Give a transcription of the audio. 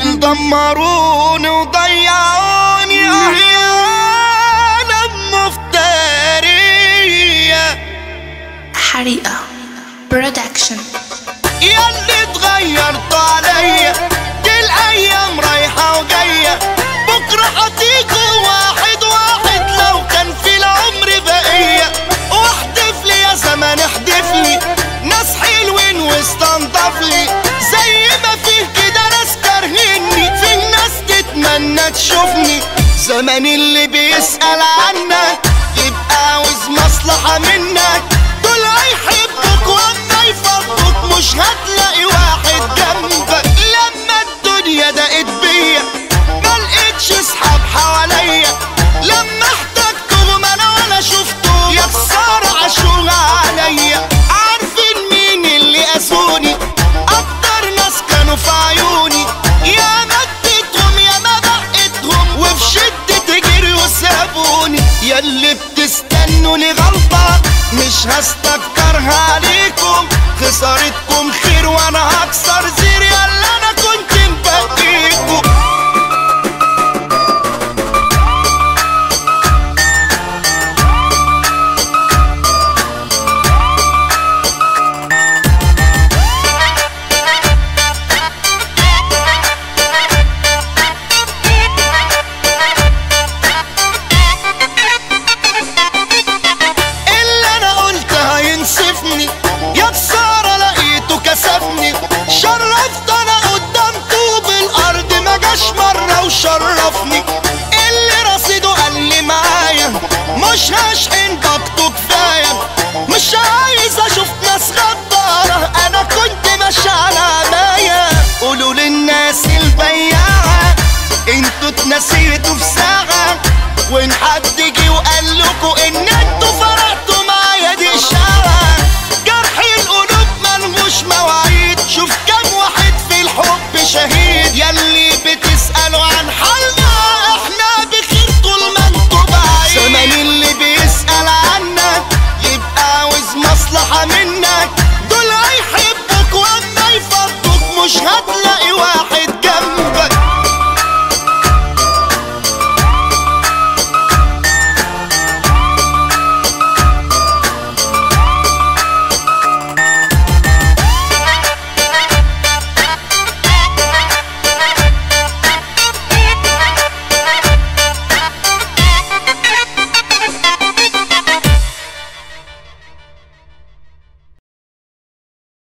دول دمروني وضيعوني احيانا مفترية حريقة برودكشن ياللي اتغيرت عليا دي الايام رايحة وجاية بكرة هتيجوا واحد واحد لو كان في العمر بقية واحدف لي يا زمان احدف لي ناس حلوين واستنضف لي زي ما فيه كده ناس كارهيني في ناس تتمنى تشوفني زمان اللي بيسأل عنك يبقى عاوز مصلحة منك دول هيحبوك واما يفضوك مش هتلاقي